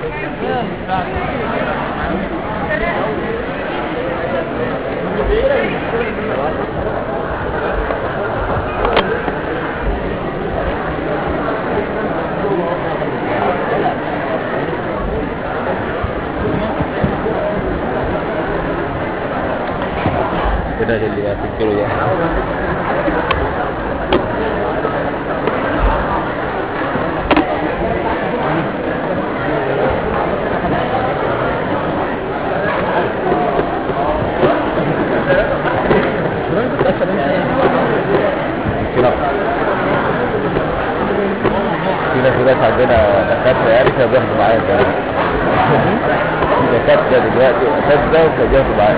كده اللي هتذكره ده كده كده في ناس عندنا دكاترة يعني كانوا بياخدوا معايا ده دكاترة دلوقتي أساتذة وكانوا بياخدوا معايا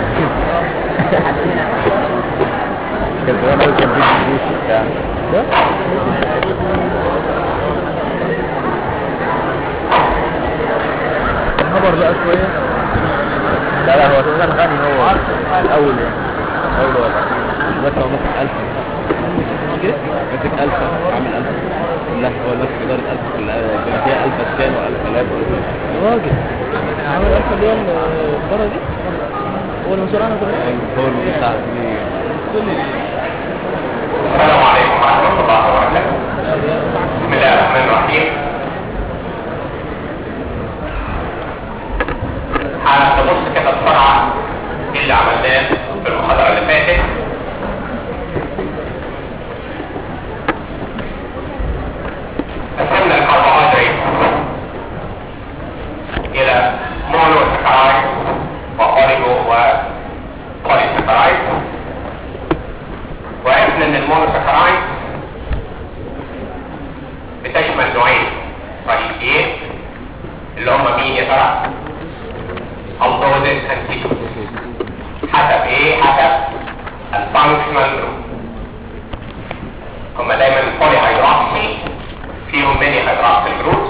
كان زمان أوي كان بيجي دروس وبتاع ده خبر بقى شوية لا لا هو أساسا غني هو الأول يعني أول ولا بس هو ماسك ألف كده ماسك ألف عامل ألف لا هو ماسك إدارة ألف كلها بما فيها ألف أسكان وألف آلاف يا راجل عامل ألف اللي هي البره دي هو المسؤول عنها كلها هو المساعد السلام عليكم ورحمة الله وبركاته بسم الله الرحمن الرحيم هنبص كده بسرعة ايه اللي عملناه في المحاضرة اللي فاتت قسمنا الكربوهيدرات إلى مونوسكرايد وأوليجو وبوليسكرايد وعرفنا ان المونوسكرايد بتشمل نوعين رئيسيين اللي هم مين يا ترى؟ الدوزز انتيتوز حسب ايه؟ حسب الفانكشنال جروب هم دايما البولي هيدروكسي فيهم ميني هيدروكسيل جروبس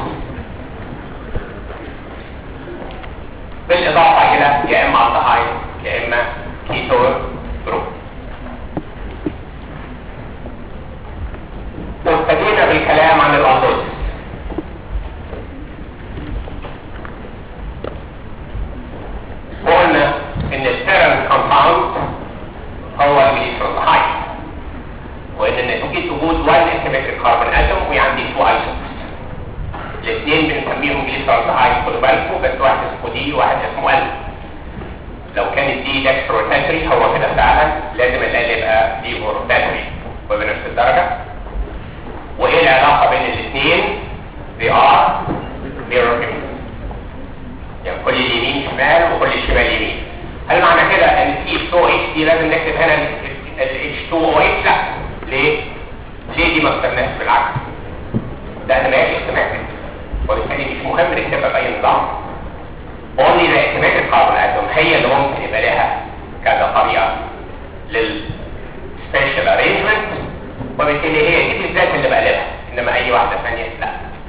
بالاضافه الى يا اما الدهايد يا اما كيتون جروب وابتدينا بالكلام عن الأندوز وقلنا ان البيرنت كومباوند هو الجليسرالدهايد وان نتيجة وجود 1 اسيمتريك كاربون اتوم وعندي 2 ايسومرز الاثنين بنسميهم جليسرالدهايد خدوا بالكم بس واحد اسمه دي وواحد اسمه ال لو كانت دي ديكستروتاتري هو كده فعلا لازم ال يبقى دي روتاتري وبنفس الدرجه وايه العلاقة بين الاثنين they are mirror images يعني كل اليمين شمال وكل الشمال يمين هل معنى كده ان في H2OH دي لازم نكتب هنا ال H2OH لا ليه؟ ليه دي ما كتبناش بالعكس ده انا ماشي سيمتريك وبالتالي مش مهم نكتبها باي نظام only the symmetric carbon atom هي اللي ممكن يبقى لها كذا طريقة لل special arrangement وبالتالي هي دي بالذات اللي بقلبها انما اي واحدة ثانية لا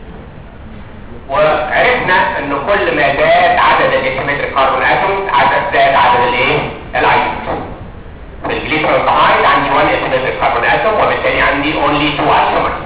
وعرفنا ان كل ما زاد عدد الاسيمتريك كاربون اتوم عدد زاد عدد الايه الايسومرز في الجليسرالدهايد عندي 1 اسيمتريك كاربون اتوم وبالتالي عندي only 2 ايسومرز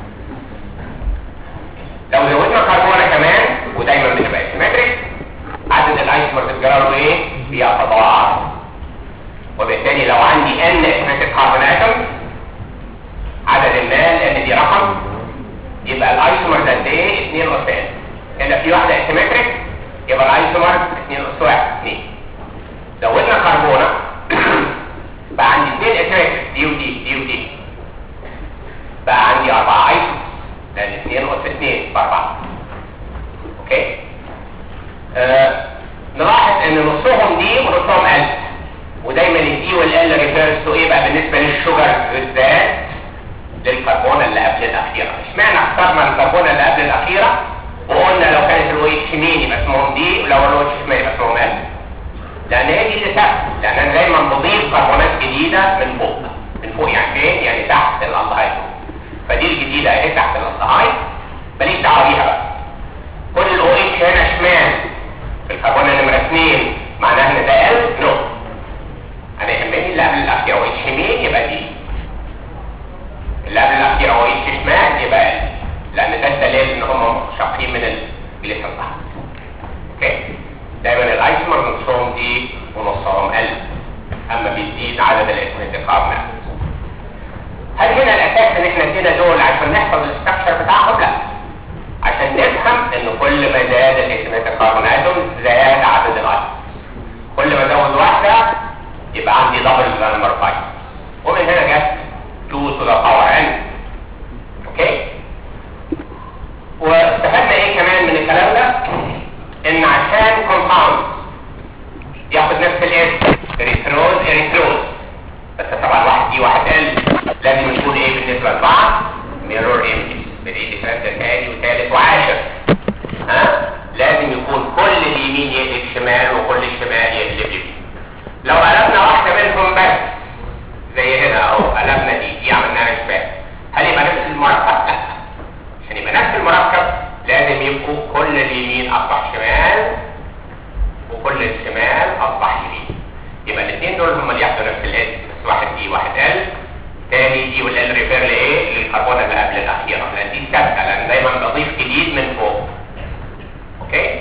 لو زودنا كربونه كمان ودايما بتبقى اسيمتريك عدد الايسومرز بيجرى ايه بيتضاعف وبالتالي لو عندي n اسيمتريك كاربون اتوم عدد المال لان دي رقم يبقى الايسومر ده قد ايه 2 اس n هنا في واحده اسيمتريك يبقى الايسومر 2 اس 1 2 زودنا كربونه بقى عندي 2 اسيمتريك دي ودي دي ودي بقى عندي 4 ايسومر لان 2 اس 2 ب 4 اوكي آه نلاحظ ان نصهم دي ونصهم ال ودايما الدي والال ريفيرز تو ايه بقى بالنسبه للشوجر بالذات للكربون اللي قبل الاخيره اشمعنى اخترنا الكربون اللي قبل الاخيره وقلنا لو كانت الاو اتش يمين يبقى اسمهم دي ولو الاو اتش شمال يبقى اسمهم ال لان هي دي اللي تحت لان انا دايما بضيف كربونات جديده من فوق من فوق يعني فين يعني تحت الالدهايد فدي الجديده اهي تحت الالدهايد ماليش دعوه بيها بقى كل الاو اتش هنا شمال في الكربون نمره 2 معناها ان ده ال نو انا يهمني اللي قبل الاخيره او اتش يمين يبقى دي اللي قبل الاخيره او اتش شمال يبقى ال لان ده الدليل ان هم شاقين من الجليسرالدهايد كل ما زاد الاسمات الكربون اتوم زاد عدد الايون كل ما ازود واحده يبقى عندي دبل نمبر 5 ومن هنا جت 2 to the power n اوكي واستفدنا ايه كمان من الكلام ده ان عشان كومباوند ياخد نفس الاسم اريثروز اريثروز بس طبعا واحد دي واحد ال لازم يكون ايه بالنسبه لبعض ميرور ايمج بدي ديفرنس ثاني وثالث وعاشر ها لازم يكون كل اليمين يقلب شمال وكل الشمال يقلب يمين لو قلبنا واحده منهم بس زي هنا اهو قلبنا دي دي عملناها اشباه هل يبقى نفس المركب؟ لا عشان يبقى نفس المركب لازم يبقوا كل اليمين اصبح شمال وكل الشمال اصبح يمين يبقى الاثنين دول هم اللي ياخدوا نفس الاسم بس واحد دي واحد ال تاني دي والال ريفير لايه؟ للكربون اللي قبل الاخيره لان دي ثابته لان دايما بضيف جديد من فوق اوكي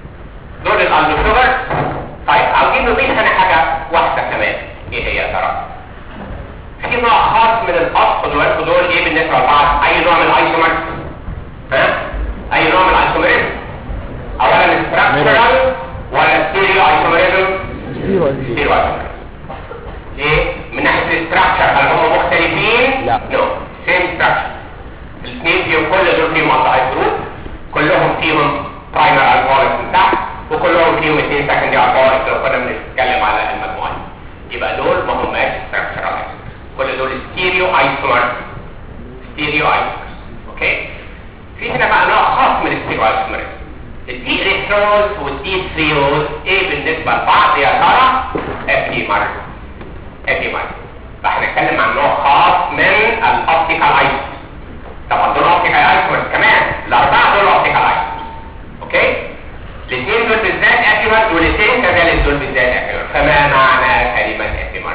دول الالو شوجر طيب عاوزين نضيف هنا حاجه واحده كمان ايه هي يا ترى؟ في نوع خاص من الاصل دول دول ايه بالنسبه لبعض اي نوع من الايسومر ها اي نوع من الايسومريزم اولا ستراكشرال ولا ستيريو ايسومريزم زيرو زيرو ستيريو ايسومريزم ليه من ناحيه الاستراكشر هل هم مختلفين لا. نو سيم ستراكشر الاثنين فيهم كل دول فيهم الدهايد جروب كلهم فيهم برايمر الكوليك من تحت وكلهم فيهم اثنين سكندري الكوليك لو كنا بنتكلم على المجموعه دي. يبقى دول ما هماش ستراكشرال كل دول ستيريو ايسومر ستيريو ايسومر اوكي في هنا بقى نوع خاص من الستيريو ايسومر الدي الكترونز والدي ثريوز ايه بالنسبه لبعض يا ترى ابيمر ابيمر فاحنا نتكلم عن نوع خاص من الاوبتيكال ايسومر طبعا دول اوبتيكال ايسومر كمان الاربعه دول اوبتيكال ايسومر اوكي الاثنين دول بالذات ابيمر والاثنين كذلك دول بالذات ابيمر فما معنى كلمه ابيمر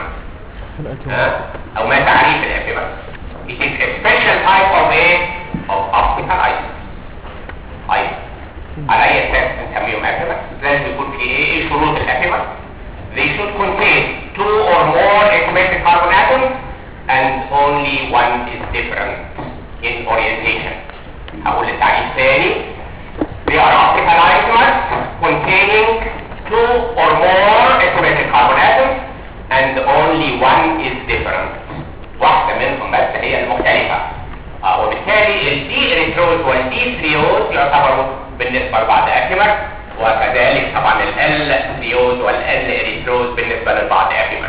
ها؟ او ما تعريف الابيمر it is a special type of a of optical isomer isomer على اي اساس نسميهم ابيمر لازم يكون في ايه ايه شروط الابيمر they should contain two or more atomic carbon atoms and only one is different in orientation هقول التعريف ثاني they are optical isomers containing two or more atomic carbon atoms and only one is different واحدة منهم بس هي المختلفة آه وبالتالي الدي اريثروز والدي ثريوز يعتبروا بالنسبة لبعض اكيمر وكذلك طبعا ال ثريوز والال اريثروز بالنسبة لبعض اكيمر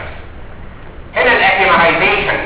هنا الاكيمرايزيشن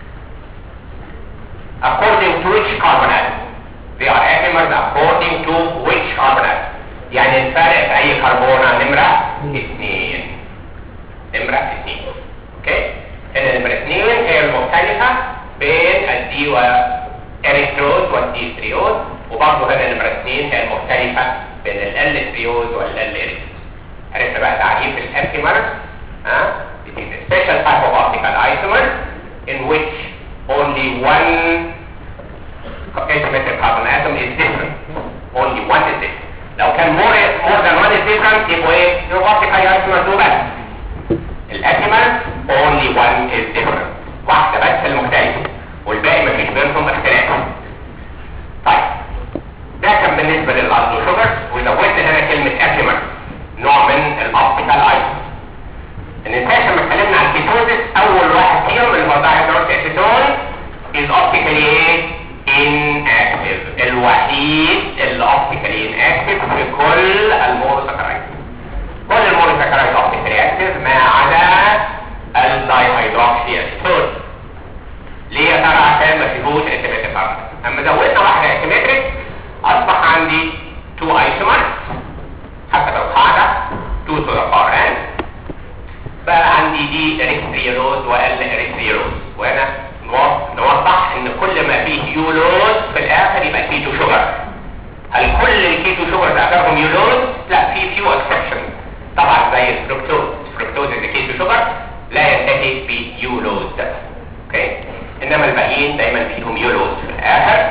according to which carbon atom they are epimers according to which carbon atom يعني الفرق في اي كربونة نمرة اثنين نمرة اثنين اوكي هنا نمرة اثنين هي المختلفة بين الدي واريثروز والدي ثريوز وبرضه هنا نمرة اثنين هي المختلفة بين ال ثريوز والال اريثروز عرفنا بقى تعريف الابيمر ها it is a special type of optical isomer in which only one asymmetric carbon atom is different only one is different لو كان more more than one is different يبقوا ايه يبقوا optical isomer دول بس الابيمر only one is different واحدة بس المختلفة والباقي مفيش بينهم اختلاف طيب ده كان بالنسبة للأرض شوجر وزودت هنا كلمة ابيمر نوع من الاوبتيكال ايسومر النتاج لما اتكلمنا عن الكيتوزيس اول واحد فيهم اللي هو دايهيدروكسي اسيتون is optically ايه inactive الوحيد اللي optically inactive في كل المونوساكرايد كل المونوساكرايد optically active ما عدا الدايهيدروكسي اسيتون ليه يا ترى عشان ما فيهوش اسيمتريك كاربون اما زودنا واحده اسيمتريك اصبح عندي تو ايسومرز حسب القاعده 2 to the power n بقى عندي دي اريثريولوز وال اريثريولوز وهنا نوض- نوضح ان كل ما فيه يولوز في الاخر يبقى كيتو شوجر هل كل الكيتو شوجر اخرهم يولوز لا في فيو اكسبشن طبعا زي الفركتوز الفركتوز اللي كيتو شوجر لا ينتهي بيولوز اوكي انما الباقيين دايما فيهم يولوز في الاخر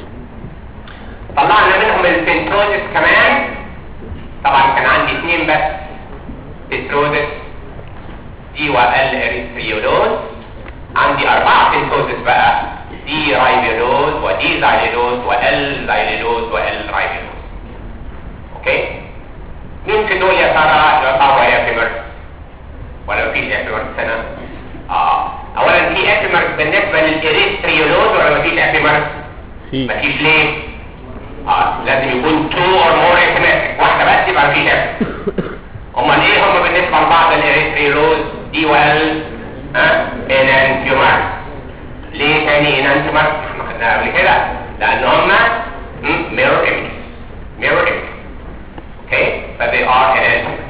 طلعنا منهم البنتوزس كمان طبعا كان عندي اثنين بس بنتوزس دي وال اريثريولوز عندي أربعة بنتوزس بقى دي رايبيولوز ودي زايلولوز وال زايلولوز وال رايبيولوز في مفيش ليه؟ اه لازم يكون تو اور مور انتماتيك واحده بس يبقى مفيش اف امال ايه هم بالنسبه لبعض الاريثريروز دي وال ها انانتيومر ليه تاني انانتيومر احنا خدناها قبل كده لان هم ميرور ايمج ميرور ايمج اوكي فدي ار انانتيومر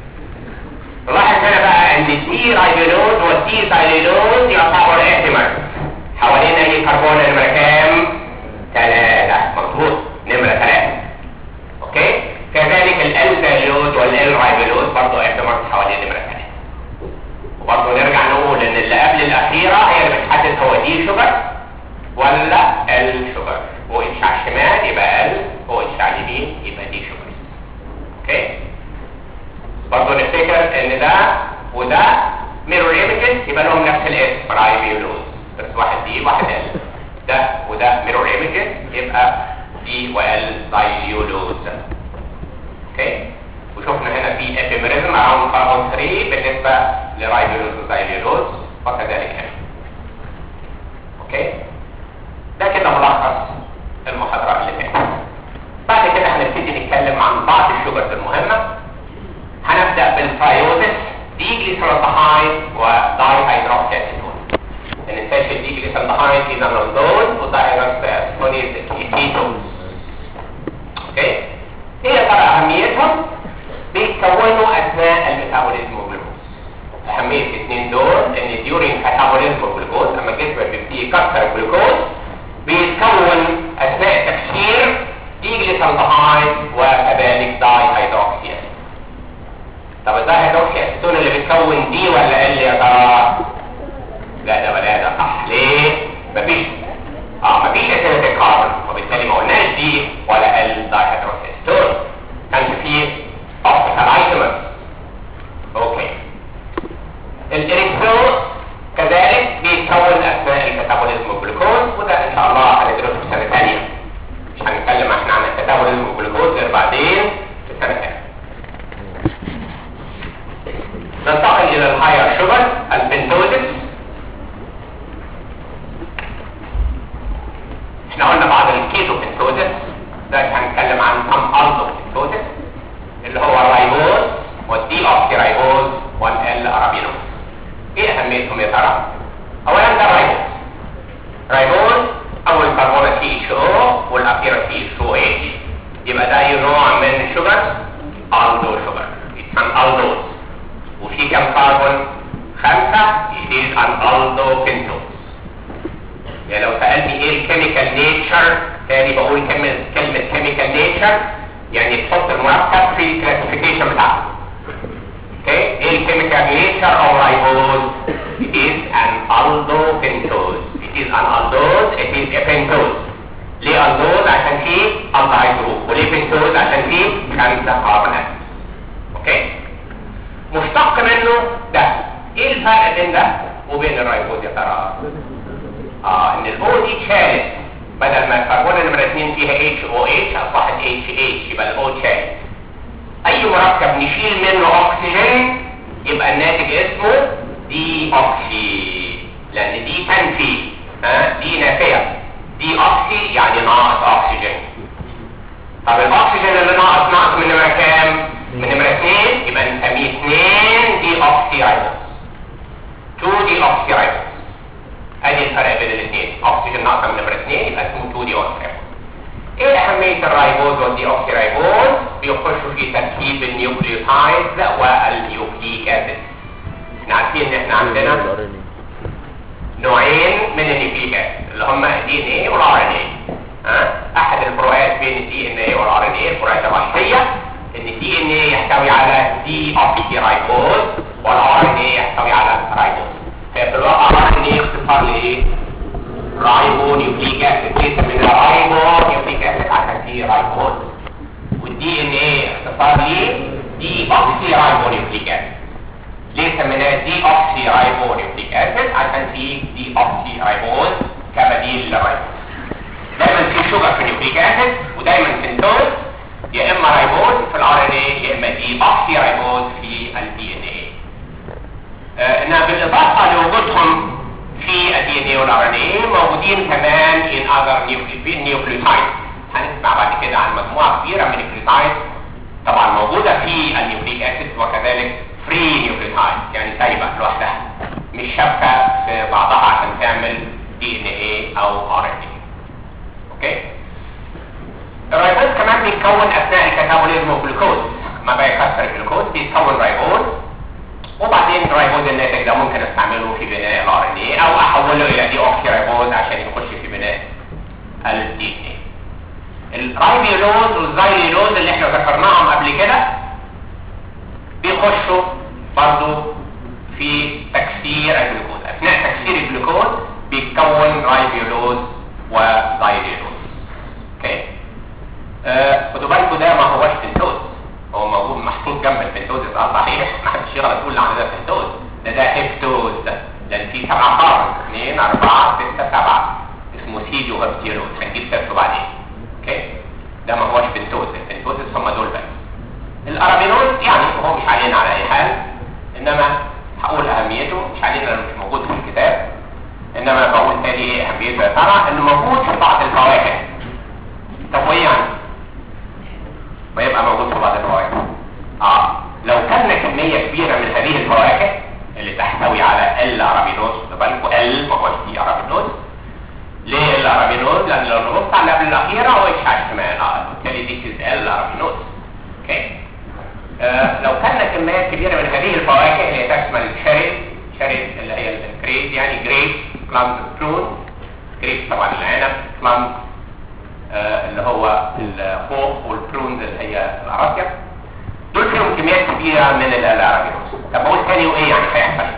نلاحظ هنا بقى ان الدي رايبينوز والدي سايلينوز يعتبر احتمال حوالين اي كربون نمرة كام؟ ثلاثة مظبوط نمرة ثلاثة اوكي كذلك ال سايلينوز والال رايبينوز برضه احتمال حوالين نمرة ثلاثة وبرضه نرجع نقول ان اللي قبل الاخيرة هي اللي بتحدد هو دي شوجر ولا ال شوجر هو اتش على الشمال يبقى ال هو اتش على اليمين يبقى دي شوجر اوكي برضه نفتكر ان ده وده ميرور ايمجز يبقى لهم نفس الاسم رايبيولوز بس واحد دي واحد ال ده وده ميرور ايمجز يبقى دي وال دايليولوز اوكي وشفنا هنا في ابيميريزم اراوند كاربون 3 بالنسبه لرايبيولوز ودايليولوز وكذلك هنا اوكي ده كده ملخص المحاضره اللي فاتت بعد كده هنبتدي نتكلم عن بعض الشجرات المهمه هنبدأ بالفايوزس دي جليسرالدهايد وداي هيدروكسي اسيتون ننساش الدي جليسرالدهايد اذا نولدون ودايروكسي اسيتون كيتونز اوكي ايه ترى اهميتهم بيتكونوا اثناء الميتابوليزم والجلوكوز اهميه الاثنين دول ان ديورين ميتابوليزم والجلوكوز اما الجسم بيبتدي يكسر الجلوكوز بيتكون اثناء تكسير دي جليسرالدهايد وكذلك داي هيدروكسي اسيتون طب ده هيدروكسي اسيتون اللي بتكون دي ولا ال يا ترى لا ده ولا ده صح ليه مفيش اه مفيش اسيتيك كاربون وبالتالي ما قلناش دي ولا ال ده هيدروكسي اسيتون كانش فيه اوبتيكال ايتمز اوكي الاريثرو كذلك بيتكون اثناء الميتابوليزم والجلوكوز وده ان شاء الله هندرسه في سنه ثانيه مش هنتكلم احنا عن الميتابوليزم والجلوكوز غير بعدين في سنه ثانيه ننتقل الى الهاير شوجر البنتوزس احنا قلنا بعض الكيتو بنتوزس ده هنتكلم عن كم الدو بنتوزس اللي هو الرايبوز والدي اوكسي رايبوز والال ارابينوز ايه اهميتهم يا ترى اولا ده رايبوز رايبوز اول كربونه سي اتش او والاخيره سي اتش او اتش يبقى ده نوع من الشوجر الدو شوجر يتسمى الدوز وفي كم كربون خمسة يزيد عن الدو بنتوز يعني لو سألني ايه الكيميكال نيتشر تاني بقول كلمة كلمة كيميكال نيتشر يعني تحط المركب في الكلاسيفيكيشن بتاعته اوكي ايه الكيميكال نيتشر او رايبوز it is an aldopentose it is an aldose it is a pentose ليه aldose عشان فيه aldehyde group وليه pentose عشان فيه خمسة كربونات اوكي مشتق منه ده ايه الفرق بين ده وبين الرايبوز يا ترى اه ان الاو دي اتشالت بدل ما الكربونه نمره 2 فيها اتش او اتش اصبحت اتش اتش يبقى الاو اتشالت اي مركب نشيل منه اكسجين يبقى الناتج اسمه دي اوكسي لان دي تنفي ها دي نافيه دي اوكسي يعني ناقص اكسجين طب الاكسجين اللي ناقص ناقص من نمره كام من نمره 2 يبقى نسميه 2 دي اوكسي رايبوز 2 دي اوكسي رايبوز ادي الفرق بين الاثنين اكسجين ناقصه من نمره 2 يبقى اسمه 2 دي اوكسي رايبوز ايه اهميه الرايبوز والدي اوكسي رايبوز بيخشوا في تركيب النيوكليوتايدز والنيوكليك اسيد احنا عارفين ان احنا عندنا نوعين من النيوكليك اسيد اللي هم الدي ان ايه والار ان ايه ها احد الفروقات بين الدي ان ايه والار ان ايه الفروقات الرئيسيه ان الدي ان ايه يحتوي على دي اوكسي رايبوز والار ان ايه يحتوي على رايبوز ففي الواقع ار ان ايه اختصار لايه رايبو نيوكليك اسيد ليس من رايبو نيوكليك اسيد عشان فيه رايبوز والدي ان ايه اختصار ليه دي اوكسي رايبو نيوكليك اسيد ليه سميناه دي اوكسي رايبو نيوكليك اسيد عشان فيه دي اوكسي رايبوز كبديل للرايبوز دايما في شوجر في النيوكليك اسيد ودايما سنتوز يا اما رايبوز في الار ان اي يا اما دي اوكسي رايبوز في الدي ان اي انها بالاضافه لوجودهم في الدي ان اي اي والار ان اي موجودين كمان in other nucleotides هنسمع بعد كده عن مجموعه كبيره من النيوكليوتايد طبعا موجوده في النيوكليك اسيد وكذلك فري نيوكليوتايد يعني سايبه لوحدها مش شابكه في بعضها عشان تعمل دي ان اي او ار ان اي اوكي الرايبوز كمان بيتكون اثناء الكاتابوليزم والجلوكوز ما بيكسر الجلوكوز بيتكون رايبوز وبعدين الرايبوز الناتج ده ممكن استعمله في بناء الار ان اي او احوله الى دي اوكسي رايبوز عشان يخش في بناء الدي ان اي الرايبيولوز والزايلوز اللي احنا ذكرناهم قبل كده بيخشوا برضو في تكسير الجلوكوز اثناء تكسير الجلوكوز بيتكون رايبيولوز وزايلوز اوكي آه، خدوا بالكم ده ما هوش بنتوز هو موجود محطوط جنب البنتوز اه صحيح ما حدش يغلط يقول عن ده بنتوز ده ده هيبتوز ده لان في سبعة قارن 2 4 6 7 اسمه سيديو هبتيروز هنجيب سيرته بعدين اوكي ده ما هوش بنتوز البنتوز هم دول بس الارابينوز يعني هو مش علينا على اي حال انما هقول اهميته مش علينا لانه مش موجود في الكتاب انما بقول تاني ايه اهميته يا ترى انه موجود في بعض الفواكه طب وايه يعني ويبقى موجود في بعض الفواكه اه لو كان كمية كبيرة من هذه الفواكه اللي تحتوي على ال ارابينوز خدوا بالكم ال ما هوش دي ارابينوز ليه ال ارابينوز لان لو نبص على قبل الاخيره هو اتش كمان اه بالتالي دي ال ارابينوز اوكي آه لو كان كميات كبيرة من هذه الفواكه اللي هي تشمل الشرب شرب اللي هي الجريب يعني جريب بلامز برون جريب طبعا العنب بلامز آه اللي هو الخوخ والبرونز اللي هي العراقية دول فيهم كميات كبيرة من الارابينوز طب بقول تاني وايه يعني هيحصل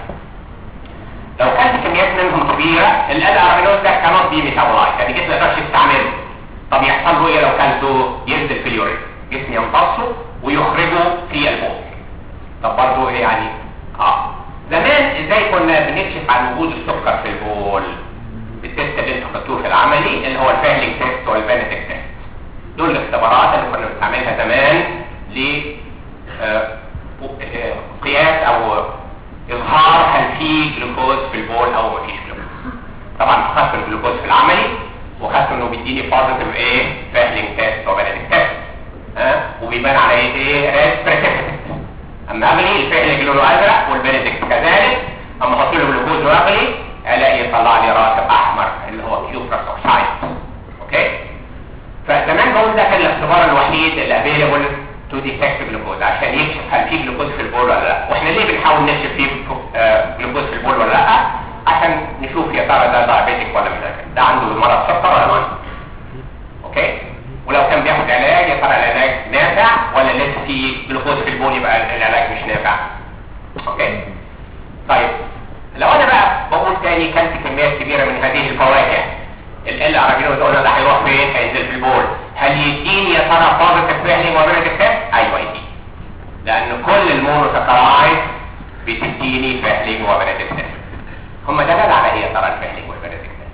لو كانت كميات منهم كبيرة الارابينوز ده كمان بي ميتابولايت يعني جسم ما يقدرش يستعمله طب يحصل له ايه لو كلته ينزل في اليورين جسم يمتصه ويخرجه في البول طب برضه ايه يعني اه زمان ازاي كنا بنكشف عن وجود السكر في البول بالتست اللي انتوا خدتوه في العملي اللي هو الفيرلينج تيست والبنتك تيست دول الاختبارات اللي كنا بنستعملها زمان ل آه، آه، قياس او اظهار هل في جلوكوز في البول او ما فيش جلوكوز طبعا خدت الجلوكوز في العملي وخدت انه بيديني بوزيتيف ايه فيرلينج تيست وبنتك تيست ها وبيبان عليه ايه ريد بريسيبيتنت اما اغلي الفعل اللي لونه ازرق والبندكت كذلك اما احط له جلوكوز واغلي الاقي يطلع لي راسب احمر اللي هو كيوبرس اوكسايد اوكي فزمان بقول ده كان الاختبار الوحيد اللي افيلبل تو ديتكت جلوكوز عشان يكشف هل في جلوكوز في البول ولا لا واحنا ليه بنحاول نكشف فيه جلوكوز في البول ولا لا عشان نشوف يا ترى ده دايابيتك ولا مش ده عنده مرض سكر ولا ما عنده اوكي ولو كان بياخد علاج يا ترى العلاج نافع ولا لسه في جلوكوز في البول يبقى العلاج مش نافع اوكي طيب لو انا بقى بقول تاني كلت كميات كبيره من هذه الفواكه ال عربيين قلنا ده هيروح فين هينزل في البول هل يديني يا ترى بوزيتيف فعلي وبنتك تيست ايوه يديني لان كل المونوسكرايد بتديني فعلي وبنتك تيست هم دلال على ايه يا ترى الفعلي والبنتك تيست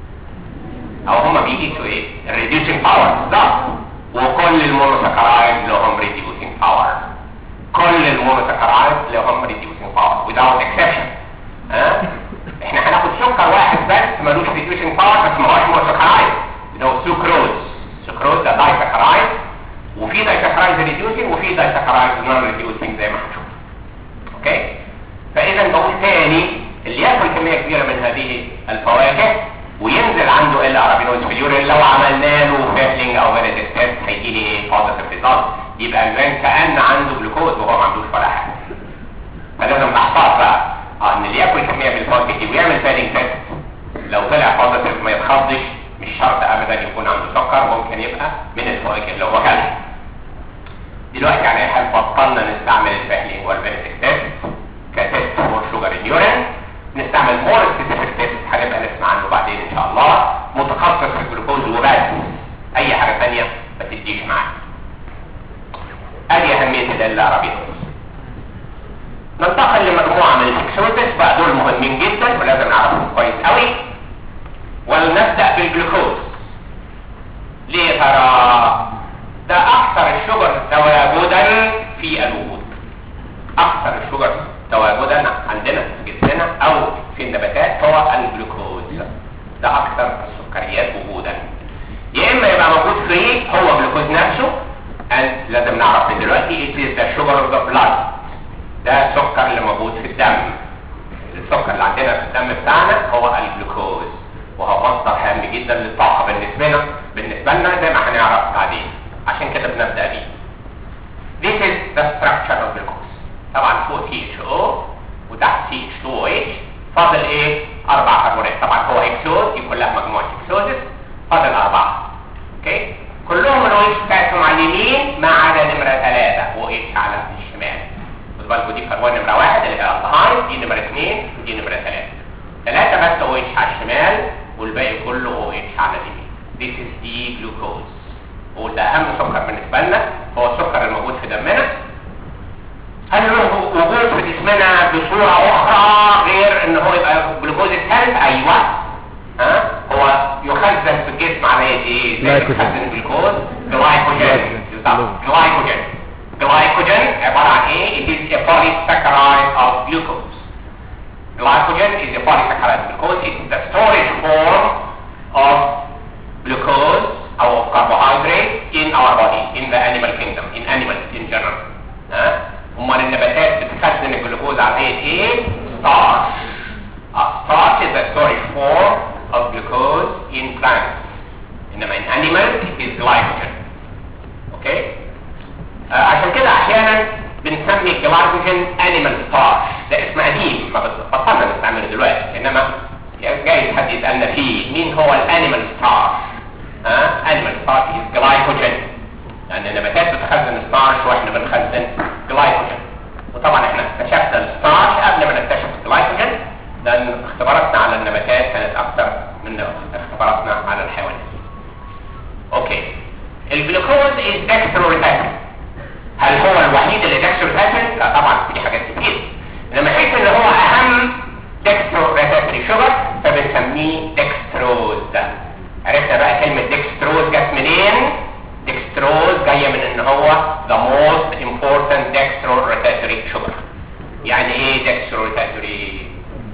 او هم بيقيسوا ايه الريديوسينج باور بالظبط وكل المونوسكرايد لهم ريديوسينج باور كل المونوسكرايد لهم ريديوسينج باور without exception ها احنا هناخد سكر واحد بس ملوش ريديوسينج باور بس ما هوش مونوسكرايد اللي هو السكروز السكروز ده دايسكرايد وفي دايسكرايد ريديوسينج وفي دايسكرايد نون ريديوسينج زي ما هنشوف اوكي فاذا بقول تاني اللي ياكل كميه كبيره من هذه الفواكه وينزل عنده ال ارابينوز في اليورين لو عملنا له فيرلينج او فيريتك تيست هيجيلي ايه بوزيتيف ريزلت يبقى البان كان عنده جلوكوز وهو ما عندوش ولا حاجه فلازم نحتاط بقى اه ان اللي ياكل كميه من الفواكه دي ويعمل فيرلينج تيست لو طلع بوزيتيف ما يتخضش مش شرط ابدا يكون عنده سكر ممكن يبقى من الفواكه اللي هو كلها دلوقتي على اي حال بطلنا نستعمل الفيرلينج والفيريتك تيست كتيست فور شوجر ان يورين نستعمل مور سبيسيفيك تيست هنبقى نسمع عنه بعدين ان شاء الله متخصص في الجلوكوز وبس اي حاجه ثانيه ما تديش معاك ادي اهميه ال العربيه ننتقل لمجموعه من الفيكسوتس بقى دول مهمين جدا ولازم نعرفهم كويس قوي ولنبدا بالجلوكوز ليه يا ترى ده اكثر الشجر تواجدا في الوجود اكثر الشجر تواجدا عندنا في جسمنا او في النباتات هو الجلوكوز ده اكثر السكريات وجودا يا اما يبقى موجود فري هو جلوكوز نفسه and لازم نعرف من دلوقتي it is the sugar of the blood ده السكر اللي موجود في الدم السكر اللي عندنا في الدم بتاعنا هو الجلوكوز وهو مصدر هام جدا للطاقه بالنسبه لنا بالنسبه لنا زي ما هنعرف بعدين عشان كده بنبدا بيه This is the structure of glucose طبعا فوق CHO وتحت CH2OH فاضل ايه؟ اربع كربونات طبعا هو اكسوز دي كلها مجموعه اكسوزز فاضل اربعه اوكي كلهم الاو اتش بتاعتهم على اليمين ما عدا نمره ثلاثه او اتش على الشمال خد بالكوا دي كربون نمره واحد اللي هي الالدهايد دي نمره اثنين ودي نمره ثلاثه ثلاثه بس او اتش على الشمال والباقي كله او اتش على اليمين This is the glucose وده اهم سكر بالنسبه لنا هو السكر الموجود في دمنا هل له وجود في جسمنا بصورة أخرى غير إن هو يبقى جلوكوز الثالث؟ أيوه ها هو يخزن في الجسم على يد إيه؟ زي جلايكوجين. يخزن الجلوكوز جلايكوجين بالظبط جلايكوجين جلايكوجين عبارة عن إيه؟ It is a polysaccharide of glucose glycogen is a polysaccharide of glucose it's the storage form of glucose or of carbohydrate in our body in the animal kingdom in animals in general ها امال النباتات بتخزن الجلوكوز على هيئه ايه starch A starch is the storage form of glucose in plants انما in animals it is glycogen اوكي آه عشان كده احيانا بنسمي الجلايكوجين انيمال ستارش ده اسم قديم ما بط- بطلنا نستعمله دلوقتي انما جايز حد يسالنا فيه مين هو الانيمال ستارش ها انيمال ستارش از جلايكوجين لان النباتات بتخزن ستارش واحنا بنخزن جلايكوجين وطبعا احنا اكتشفنا الستارش قبل ما نكتشف الجلايكوجين لان اختباراتنا على النباتات كانت اكثر من اختباراتنا على الحيوانات اوكي الجلوكوز از دextrorotatory هل هو الوحيد اللي دextrorotatory؟ لا طبعا في حاجات كتير انما حيث ان هو اهم dextrorotatory شجر فبنسميه دextrose عرفنا بقى كلمة دextrose جت منين؟ dextrose جاية من ان هو the most important dextrorotatory sugar يعني ايه dextrorotatory؟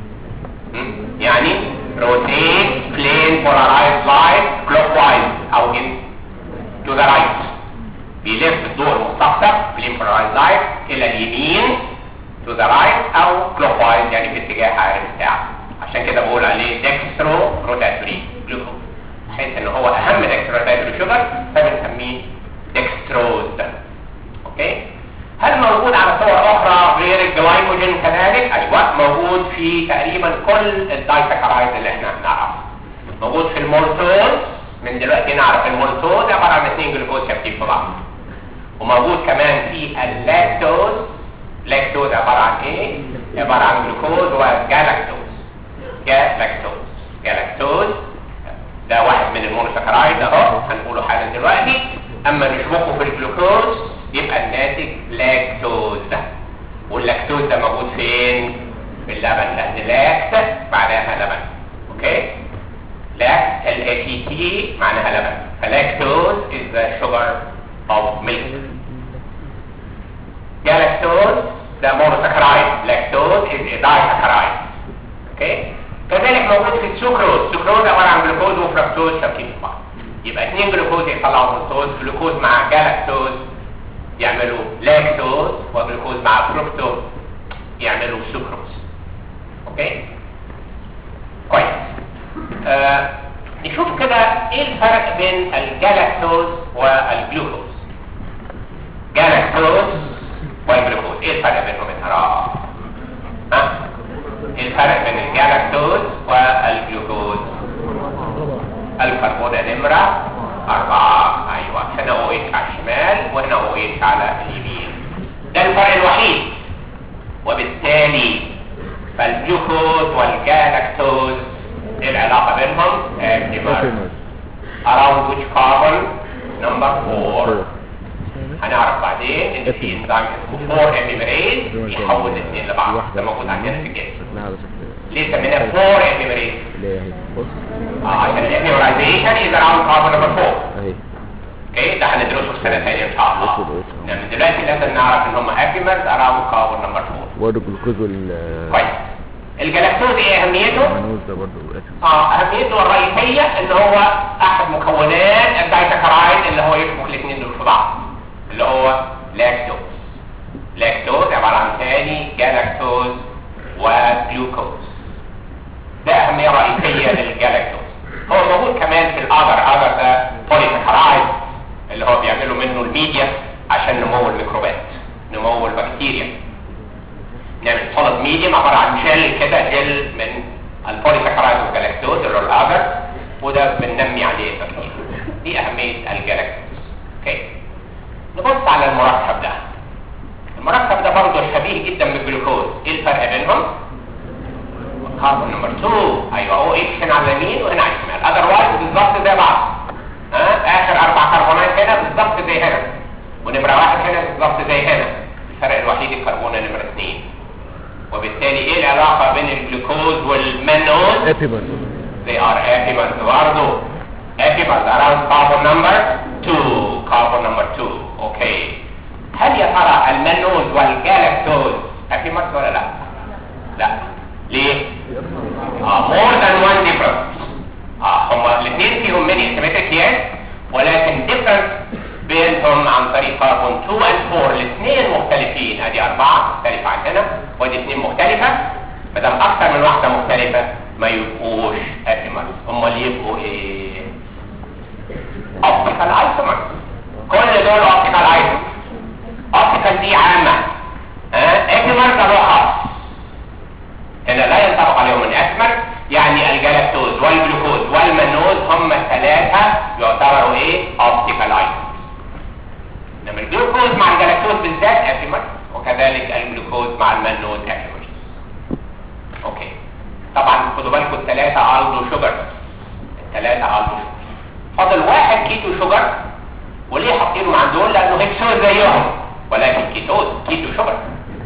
م? يعني rotate plane polarized light clockwise او in to the right بيلف الضوء المستقطب plane polarized light الى اليمين to the right او clockwise يعني في اتجاه عقارب الساعة عشان كده بقول عليه dextro rotatory glucose بحيث ان هو اهم dextro rotatory sugar فبنسميه dextrose اوكي هل موجود على صور اخرى غير الجلايكوجين كذلك ايوه موجود في تقريبا كل الدايساكرايد اللي احنا نعرفه موجود في المولتوز من دلوقتي نعرف المولتوز عباره عن اثنين جلوكوز ثابتين في بعض وموجود كمان في اللاكتوز لاكتوز عباره عن ايه عباره عن جلوكوز وجالاكتوز جالاكتوز جالاكتوز ده واحد من المونوساكرايد اهو هنقوله حالا دلوقتي اما نشبكه في الجلوكوز يبقى الناتج لاكتوز واللاكتوز ده موجود فين في اللبن لان لاكت معناها لبن اوكي لاكت ال A T T معناها لبن فلاكتوز is the sugar of milk جالاكتوز ده مونوساكرايد لاكتوز is a disaccharide اوكي كذلك موجود في السكروز السكروز عباره عن جلوكوز وفركتوز شابكين في بعض يبقى اثنين جلوكوز يطلعوا فركتوز جلوكوز مع جالاكتوز يعملوا لاكتوز وجلوكوز مع فركتوز يعملوا سكروز اوكي كويس آه نشوف كده ايه الفرق بين الجالاكتوز والجلوكوز جالاكتوز والجلوكوز ايه الفرق بينهم يا ترى ها ايه الفرق بين الجالاكتوز والجلوكوز الكربون نمرة أربعة أيوة هنا او اتش على الشمال وهنا او اتش على اليمين ده الفرق الوحيد وبالتالي فالجلوكوز والجالاكتوز ايه العلاقة بينهم؟ ابتمار around which carbon number 4 هنعرف بعدين ان في انزيم اسمه 4 ابيميريز يحول الاثنين لبعض ده موجود عندنا في الجسم شكلها على شكل ليه سميناه 4 ابيميريز اللي هي اهي بص اه عشان الابيميرايزيشن از اراوند كاربون نمبر 4 اهي اوكي ده هندرسه في سنه ثانيه ان شاء الله أسود أسود. يعني من دلوقتي لازم نعرف ان هم ابيمرز اراوند كاربون نمبر 4 برضه الجلوكوز وال كويس الجلاكتوز ايه اهميته المنوز ده برضه اسف اه اهميته الرئيسيه ان هو احد مكونات الدايسكرايد اللي هو يشبك الاثنين دول في بعض اللي هو لاكتوز لاكتوز عباره عن ثاني جلاكتوز وجلوكوز ده اهميه رئيسيه للجلاكتوز هو موجود كمان في الاجر اجر ده بوليسكرايد اللي هو بيعملوا منه الميديا عشان نمو الميكروبات نمو البكتيريا نعمل صلد ميديم عباره عن جل كده جل من البوليسكرايد والجلاكتوز اللي هو الاجر وده بننمي عليه البكتيريا دي اهميه الجلاكتوز اوكي نبص على المركب ده المركب ده برضه شبيه جدا بالجلوكوز ايه الفرق بينهم كاربون نمبر 2 ايوه او اتش هنا على اليمين وهنا على الشمال اذروايز بالظبط زي بعض ها اخر اربع كربونات هنا بالظبط زي هنا ونمره واحد هنا بالظبط زي هنا الفرق الوحيد الكربونه نمره 2 وبالتالي ايه العلاقه بين الجلوكوز والمنوز ابيبر they are epimers برضه epimers around carbon number 2 carbon number 2 اوكي هل يا ترى المنوز والجالكتوز epimers ولا لا لا ليه اه more than one difference اه هما الاثنين فيهم many symmetric yes ولكن difference بينهم عن طريق كربون 2 and 4 الاثنين مختلفين ادي اربعه مختلفه عن هنا ودي اثنين مختلفه ما دام اكثر من واحده مختلفه ما يبقوش ابيمرز امال يبقوا ايه اوبتيكال ايسومرز كل دول اوبتيكال ايسومرز اوبتيكال دي عامه ها ابيمرز ده خاص هنا لا ينطبق عليهم الاسمر يعني الجلاكتوز والجلوكوز والمنوز هم الثلاثه يعتبروا ايه اوبتيكال ايسومرز انما الجلوكوز مع الجلاكتوز بالذات ابيمرز وكذلك الجلوكوز مع المنوز ابيمرز اوكي طبعا خدوا بالكم الثلاثه الدو شوجر الثلاثه الدو شوجر فاضل واحد كيتو شوجر وليه حاطينه مع دول لانه هيكسوز زيهم ولكن كيتوز كيتو شوجر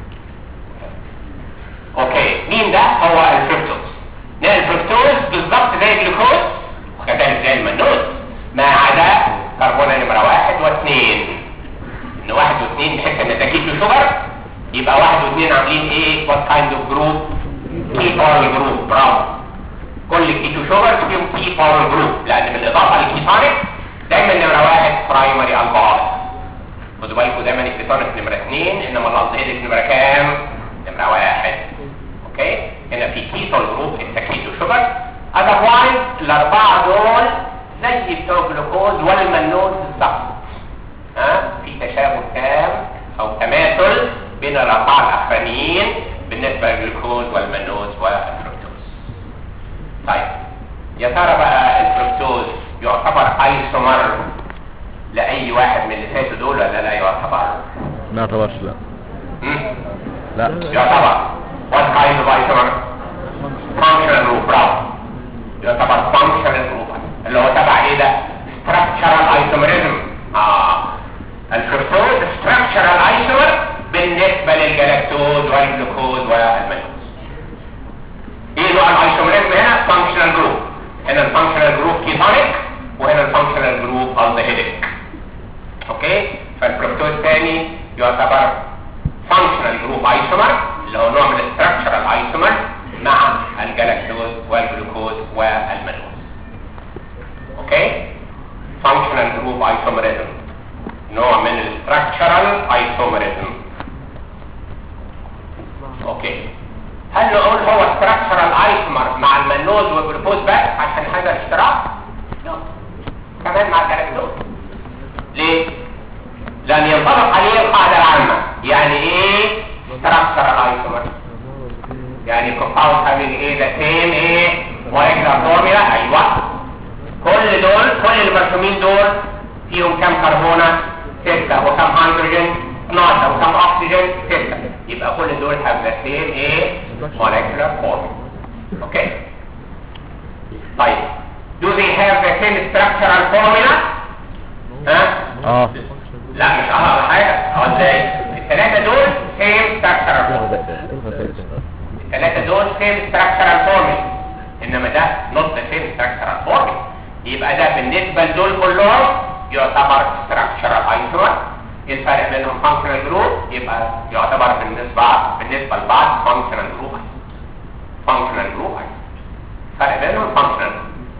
اوكي مين ده هو الفركتوز ده الفركتوز بالظبط زي الجلوكوز وكذلك زي المنوز ما عدا كربونه نمره واحد واثنين ان واحد واثنين بحيث ان ده كيتو شوجر يبقى واحد واثنين عاملين ايه وات كايند اوف جروب كي باور جروب برافو كل الكيتو شوجر فيهم كي باور جروب لان بالاضافه للكيتونيك دايما نمره واحد برايمري الكحول خدوا بالكم دايما الكيتونيك نمره اثنين انما الالدهيدك نمره كام؟ نمره واحد اوكي هنا في كيتون جروب الكيتو شوجر اذروايز الاربعه دول زي بتوع الجلوكوز والمنوز بالظبط ها في تشابه تام او تماثل بين الاربعه الاخرانيين بالنسبه للجلوكوز والمنوز والفركتوز طيب يا ترى بقى الفركتوز يعتبر ايسومر لاي واحد من اللي فاتوا دول ولا لا يعتبر ما يعتبرش لا مم؟ لا يعتبر what kind of isomer functional group برافو يعتبر functional group اللي هو تبع ايه ده structural isomerism اه الفركتوز structural isomer بالنسبة للجلاكتوز والجلوكوز والمنوز ايه نوع الايسومريزم هنا functional group هنا الفانكشنال جروب كيتونيك وهنا الفانكشنال جروب الدهيديك اوكي فالفركتوز الثاني يعتبر فانكشنال جروب ايسومر اللي هو نوع من الستراكشرال ايسومر مع الجلاكتوز والجلوكوز والمنوز اوكي فانكشنال جروب ايسومريزم نوع من الستراكشرال ايسومريزم اوكي هل نقول هو structural isomer مع المنوز والجلوكوز بس عشان هذا الاشتراك؟ لا كمان مع الجلاكتوز ليه؟ لأن ينطبق عليه القاعدة العامة يعني ايه structural isomer؟ يعني compound having ايه the same ايه molecular formula ايوه كل دول كل المرسومين دول فيهم كم كربونة؟ ستة وكم هيدروجين؟ 12 وكم اكسجين؟ 6 يبقى كل دول have the same ايه molecular formula okay طيب do they have the same structural formula ها اه لا مش اه حاجه اه ازاي الثلاثه دول same structural formula الثلاثه دول same structural formula انما ده not the same structural formula يبقى ده بالنسبه لدول كلهم يعتبر structural isomer الفرق بينهم functional group يبقى يعتبر بالنسبة بالنسبة لبعض functional group functional glucose فرق بينهم functional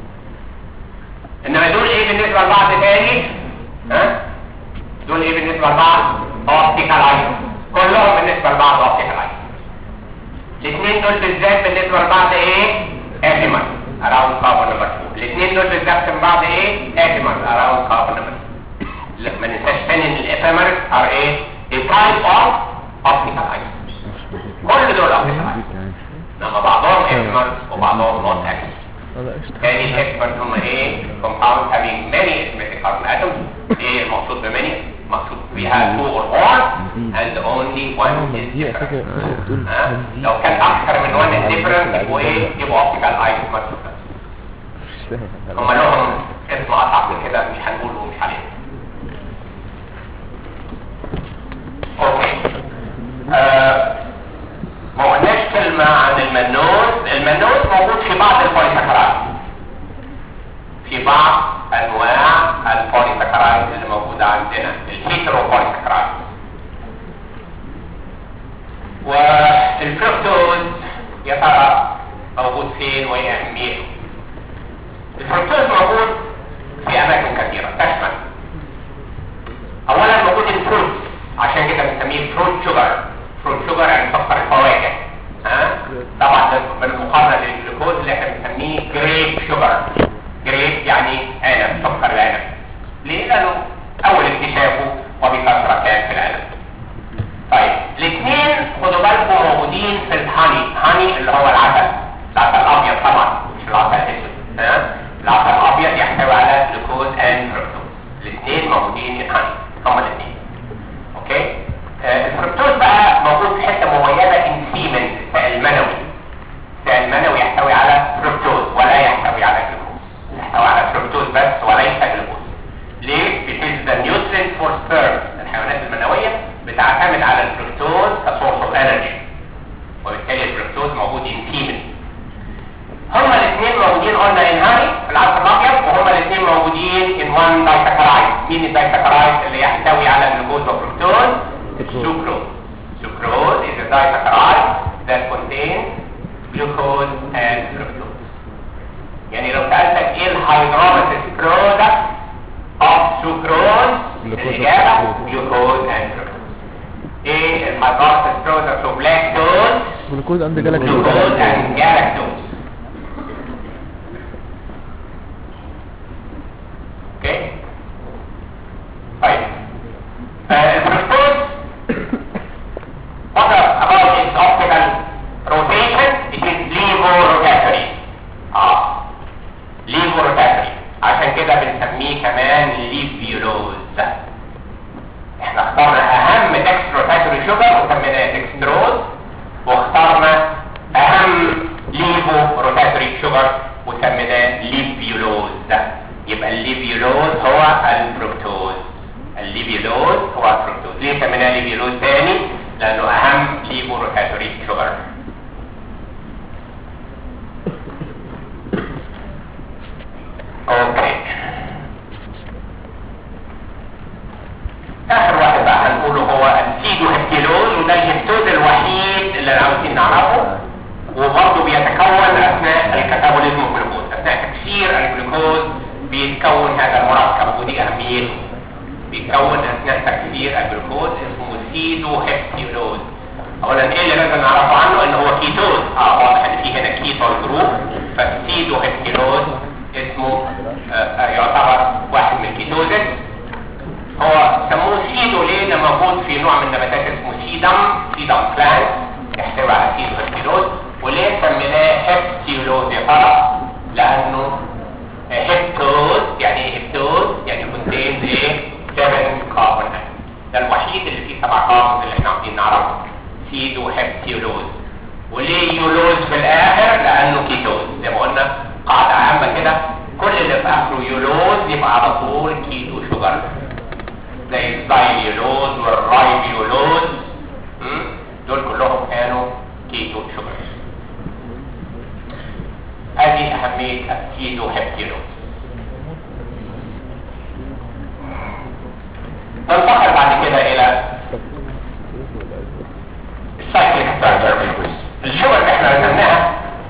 انما دول ايه بالنسبه لبعض تاني ها دول ايه بالنسبه لبعض optical items كلهم بالنسبه لبعض optical items الاثنين دول بالذات بالنسبه لبعض ايه ephemer around carbon number 2 الاثنين دول بالذات من بعض ايه ephemer around carbon number 2 لا ما ننساش تاني ان الافيمرز ار ايه a type of optical items كل دول optical items انما بعضهم ephemer وبعضهم not ephemer هذا قشطة تاني الاكسبرت هم ايه compounds having many asymmetric carbon atoms ايه المقصود بماني مقصود بها two or more and only one is دي different فكرة بتقول ها؟ لو كان اكثر من one is different يبقوا ايه يبقوا optical isomers مش فاهم هم لهم اسم اصعب من كده مش هنقوله مش عليه اوكي آه، ما قلناش كلمة عن المنوز المنوز موجود في بعض البوليساكرايد في بعض انواع البوليساكرايد اللي موجودة عندنا الهيتروبوليساكرايد والفركتوز يا ترى موجود فين وايه اهميته الفركتوز موجود في اماكن كثيرة تشمل اولا موجود الفروت عشان كده بنسميه فروت شوجر فروت شوجر يعني سكر الفواكه ها طبعا ده بالمقارنه للجلوكوز اللي احنا بنسميه جريب شوجر جريب يعني عنب سكر العنب ليه لانه اول اكتشافه وبكثره كان في العنب طيب الاثنين خدوا بالكم موجودين في الهاني هاني اللي هو العسل العسل الابيض طبعا مش العسل الاسود ها العسل الابيض يحتوي على جلوكوز اند فركتوز الاثنين موجودين في الهاني هما الاثنين اوكي آه الفركتوز بقى موجود في حته مميزه ان سيمن السائل المنوي السائل المنوي يحتوي على فركتوز ولا يحتوي على جلوكوز يحتوي على فركتوز بس وليس جلوكوز ليه؟ because the nutrient for sperm الحيوانات المنويه بتعتمد على الفركتوز كسورس اوف انرجي وبالتالي الفركتوز موجود ان سيمن هما الاثنين موجودين قلنا ان هاي في العسل الابيض وهما الاثنين موجودين ان وان دايساكرايد مين الدايساكرايد اللي يحتوي على جلوكوز وفركتوز sucrose sucrose is a disaccharide that contains glucose and fructose يعني لو سألتك ايه الهيدروليسيس product of sucrose Glucose الإجابة and glucose and fructose ايه الهيدروليسيس product of lactose جلوكوز عند جالك glucose and galactose اوكي طيب آه، الفركتوز what about its optical rotation it is levorotatory اه levorotatory عشان كده بنسميه كمان ليفيولوز احنا اخترنا اهم دextrotatory sugar وسميناه dextrose واخترنا اهم ليفو روتاتوري شوجر وسميناه ليفيولوز يبقى الليفيولوز هو الفركتوز الليفيولوز هو الفركتوز ليه سميناه ليفيولوز تاني لانه اهم ليفو روتاتوري شوجر اوكي اخر واحد بقى هنقوله هو السيدو هبتيلوز وده الهبتوز الوحيد اللي عاوزين نعرفه وبرضه بيتكون اثناء الكتابوليزم الجلوكوز اثناء تكسير الجلوكوز بيتكون هذا المركب ودي اهميته بيتكون اثناء تكسير الجلوكوز اسمه سيدو هبتيلوز اولا ايه اللي لازم نعرفه عنه ان هو كيتوز اه واضح ان في هنا كيتون جروب فالسيدو هبتيلوز اسمه آه آه يعتبر واحد من الكيتوزز هو سموه سيدو ليه ده موجود في نوع من النباتات اسمه سيدم سيدم بلانت يحتوي على سيدو هبتيلوز وليه سميناه هبتيلوز يا ترى لانه هبتوز يعني ايه هبتوز يعني كونتينز ايه 7 كاربون ده الوحيد اللي فيه سبع كاربون اللي احنا عاوزين نعرفه سيدو هبتيلوز وليه يولوز في الاخر لانه كيتوز زي ما قلنا قاعده عامه كده كل اللي في اخره يولوز يبقى على طول كيتو شوجر زي الزايليولوز والرايبيولوز م? دول كلهم كانوا كيتو شوجر هذه أهمية الكيتو هبتيلوز ننتقل بعد كده إلى السايكليك ستراكشر الشغل اللي احنا رسمناها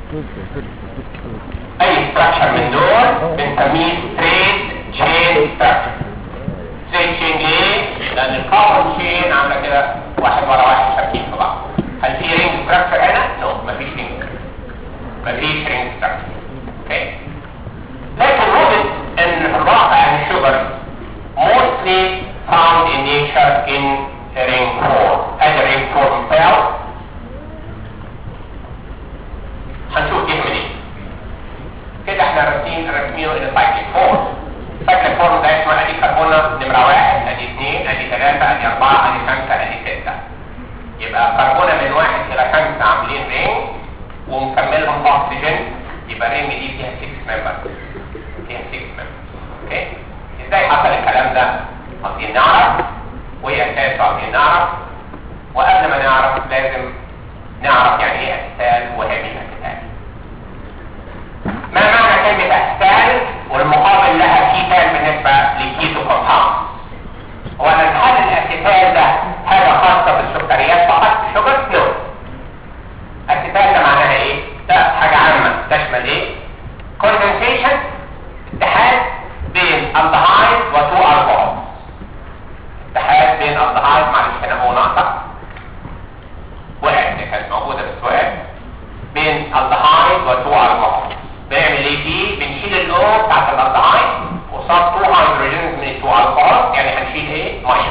اي ستراكشر من دول بنسميه ستريت تشين ستراكشر ستريت تشين ليه؟ لان الكاربون تشين عامله كده واحد ورا واحد شابكين في بعض هل في رينج ستراكشر هنا؟ نو مفيش رينج مفيش رينج ستراكشر اوكي لكن وجد ان في الواقع ان الشجر mostly found in nature in ring form as a ring form cell هنشوف جه منين كده احنا راسمين راسمينه الى سايكليك فورم سايكليك فورم ده اسمه ادي كربونه نمره واحد ادي اثنين ادي ثلاثه ادي اربعه ادي خمسه ادي سته يبقى كربونه من واحد الى خمسه عاملين رينج ومكملهم باكسجين يبقى الرينج دي فيها 6 ممبرز فيها 6 ممبرز اوكي ازاي حصل الكلام ده؟ عايزين نعرف وايه اساسه عايزين نعرف وقبل ما نعرف لازم نعرف يعني ايه اساسال وهمي اساسال ما معنى كلمة اساسال والمقابل لها كيتال بالنسبة للكيتو كومباوند اولا هل الاسيتال ده حاجة خاصة بالسكريات فقط شجر؟ نو اسيتال ده معناها ايه؟ ده حاجة عامة تشمل ايه؟ كوندنسيشن اتحاد بين الدهايد وتو الكحول اتحاد بين الدهايد معلش هنا هو ناقصة وقعت دي كانت موجودة بس وقعت بين الدهايد وتو الكحول بنعمل ايه فيه؟ بنشيل الاو بتاعت الالدهايد قصاد تو هيدروجينز من التو الكحول يعني هنشيل ايه؟ ميه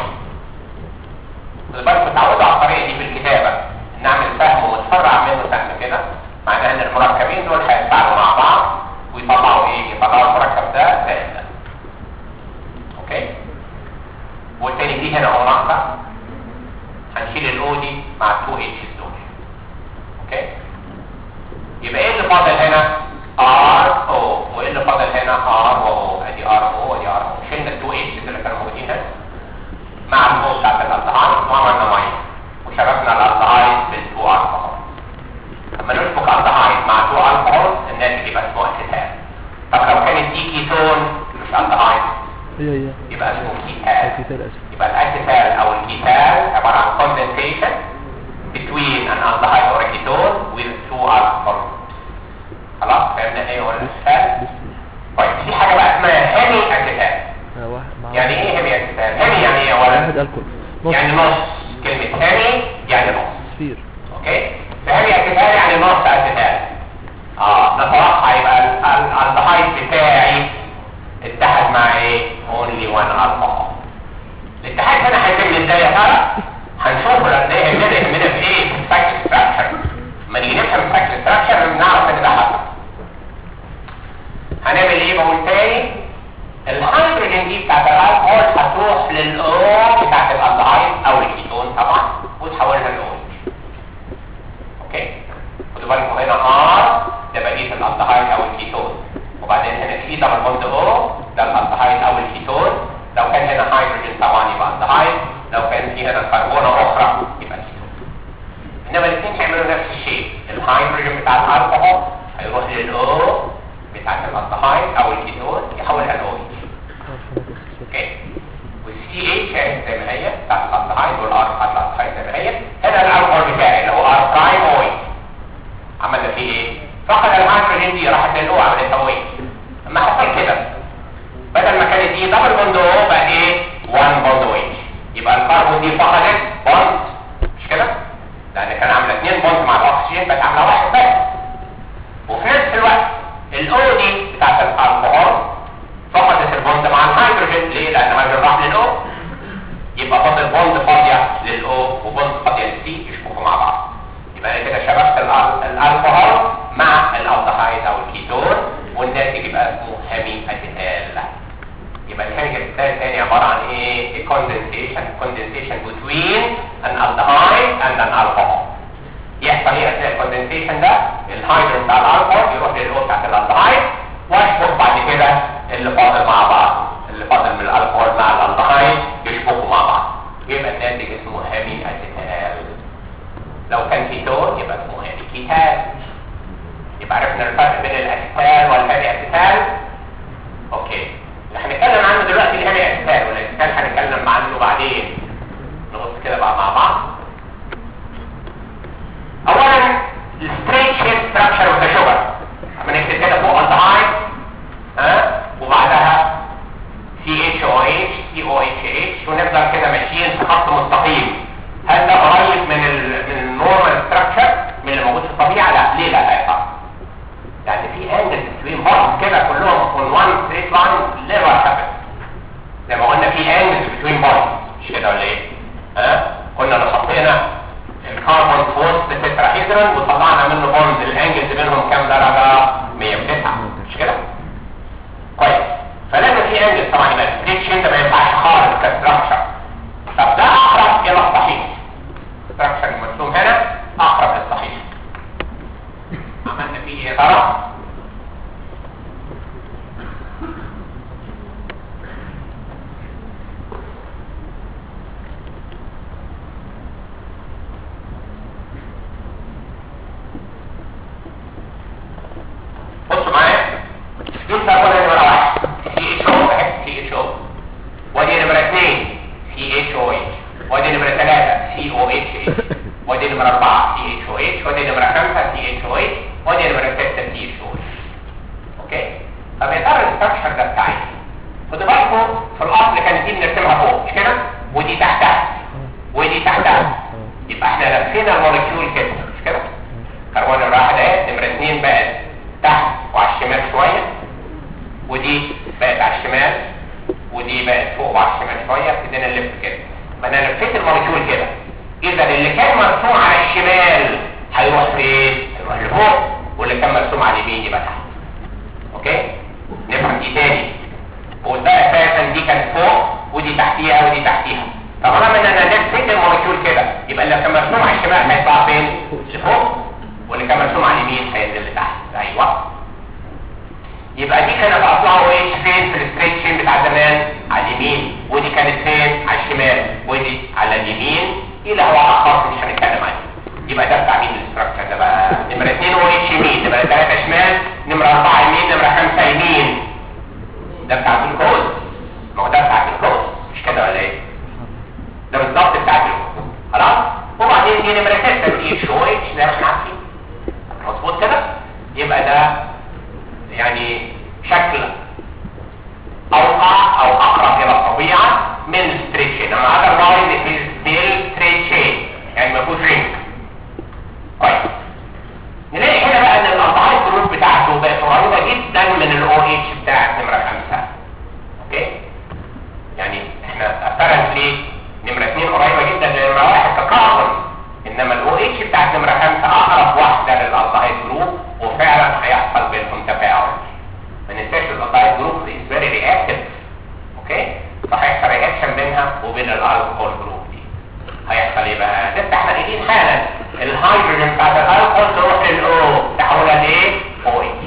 بالك متعودوا على الطريقة دي في الكتابة نعمل سهم متفرع منه سهم كده معناه ان المركبين دول هيتفاعلوا مع بعض ويطلعوا ايه؟ يطلعوا المركب ده زائد ده اوكي؟ والتاني دي هنا هو ناقصة هنشيل الاو دي مع 2 اتش دول اوكي؟ يبقى ايه اللي فاضل هنا؟ ار او وايه اللي فاضل هنا؟ ار و او ادي ار او ادي ار او شلنا ال 2 اتش اللي كانوا موجودين هنا مع الاو بتاعت الالدهايد وعملنا ميه وشبكنا الالدهايد بال 2 الكحول لما نشبك الدهايد مع 2 الكحول الناتج يبقى اسمه اسيتال طب لو كانت دي كيتون مش الدهايد هي هي يبقى اسمه كيتال كتير اسف يبقى الاسيتال او الكيتال عباره عن condensation between an aldehyde or a ketone with two alcohol خلاص فهمنا ايه هو الاسيتال طيب في حاجه بقى اسمها هيمي اسيتال آه، واحد مع يعني ايه هيمي اسيتال هيمي يعني ايه واحد اولا الكل نص يعني نص كلمه هيمي يعني نص سفير اوكي فهمي اسيتال يعني نص اسيتال اه نتوقع يبقى ال- ال- الالدهايد بتاعي اتحد مع ايه only one alcohol الاتحاد هنا هيتم ازاي يا ترى هنشوف لان ايه يهمنا يهمنا في ايه في السايكل ستراكشر لما نيجي نفهم السايكل ستراكشر نعرف ان ده حصل هنعمل ايه بقول تاني الهيدروجين دي بتاعت الالكحول هتروح للاو بتاعت الالدهايد او الكيتون طبعا وتحولها لاو اوكي خدوا بالكم هنا ار ده بقيه الالدهايد او الكيتون وبعدين هنا في دبل بوند او ده الالدهايد او الكيتون لو كان هنا هيدروجين طبعا يبقى الدهايد لو كان في هنا كربونه اخرى يبقى كيتون انما الاثنين هيعملوا نفس الشيء الهيدروجين بتاع الالكحول هيروح للاو بتاعت الالدهايد او الكيتون يحولها لاو اوكي والسي اتش زي ما هي بتاعت الالدهايد والار بتاعت الالدهايد زي ما هي هنا الالكحول بتاعي اللي هو ار برايم او عملنا فيه ايه؟ فقد الهيدروجين دي راحت للاو عملت هويه اما حصل كده بدل ما كانت دي دبل بوند او بقى ايه 1 بوند او اتش يبقى الكربون دي فقدت بوند مش كده لان كان عامله 2 بوند مع الاكسجين بقت عامله واحد بس وفي نفس الوقت الاو دي بتاعت الالكحول فقدت البوند مع الهيدروجين ليه لان الهيدروجين راح للاو يبقى فاضل بوند فاضيه للاو وبوند فاضيه للسي يشبكوا مع بعض يبقى انا كده شبكت الأل- الالكحول مع الالدهايد او الكيتون والناتج يبقى اسمه هيمي اسيتال يبقى الهيمي اسيتال تاني عباره عن ايه؟ A condensation condensation between an aldehyde and an alcohol يحصل ايه اثناء الكوندنسيشن ده؟ الهيدروجين بتاع الالكحول يروح للاو بتاعت الالدهايد واشبك بعد كده اللي فاضل مع بعض اللي فاضل من الالكحول مع الالدهايد يشبكوا مع بعض يبقى الناتج اسمه هيمي اسيتال لو كان كيتون يبقى اسمه هيمي كيتال يبقى عرفنا الفرق بين الاسيتال والهيمي اسيتال اوكي اللي هنتكلم عنه دلوقتي الهيمي اسيتال والاسيتال هنتكلم عنه بعدين نبص كده بقى مع بعض اولا الستريت شيب ستراكشر اوف ذا شوجر او اتش اتش ودي نمرة 4 سي اتش او اتش ودي نمرة 5 سي اتش او اتش ودي نمرة 6 سي اتش او اتش اوكي طب يا ترى الاستراكشر ده بتاعي خدوا بالكم في الاصل كانت دي بنرسمها فوق مش كده ودي تحتها ودي تحتها يبقى احنا لفينا المولكيول كده مش كده كربون نمرة واحد اهي نمرة اتنين بقت تحت وعلى الشمال شوية ودي بقت على الشمال ودي بقت فوق وعلى الشمال شوية ابتدينا نلف كده ما انا لفيت المولكيول كده اذا اللي كان مرسوم على الشمال هيروح فين؟ هيروح لفوق واللي كان مرسوم على اليمين يبقى تحت اوكي نفهم دي تاني وده اساسا دي كانت فوق ودي تحتيها ودي تحتيها طالما ان انا لفيت المولكيول كده يبقى اللي كان مرسوم على الشمال هيطلع فين؟ لفوق واللي كان مرسوم على اليمين هينزل لتحت ايوه يبقى دي كانت اصلها ايش فين في الستريت شين بتاع زمان على اليمين ودي كانت فين على الشمال ودي على اليمين الى هو خاص مش هنتكلم عنه يبقى ده بتاع مين الاستراكشر ده بقى نمره 2 هو اتش يمين نمره 3 شمال نمره 4 يمين نمره 5 يمين ده بتاع الجلوكوز ما هو ده بتاع الجلوكوز مش كده ولا ايه ده بالظبط بتاع الجلوكوز خلاص وبعدين دي نمره 6 دي اتش او اتش ده احنا عارفين مظبوط كده يبقى ده يعني شكل اوقع او اقرب الى الطبيعه من ستريت شين اما otherwise it is still straight chain يعني ما فيهوش رينج كويس نلاقي هنا بقى ان الاربعات جروب بتاعته بقت قريبه جدا من الاو اتش بتاعت نمره خمسه اوكي يعني احنا apparently نمره اثنين قريبه جدا من نمره واحد ككاربون انما الاو اتش بتاعت نمره خمسه اقرب واحده للالدهايد جروب وفعلا هيحصل بينهم تفاعل ما ننساش الالدهايد جروب is very reactive اوكي فهيحصل رياكشن بينها وبين الالكول جروب دي هيحصل ايه بقى لسه احنا قايلين حالا الهيدروجين بتاعت الالكول تروح للاو تحولها لايه او اتش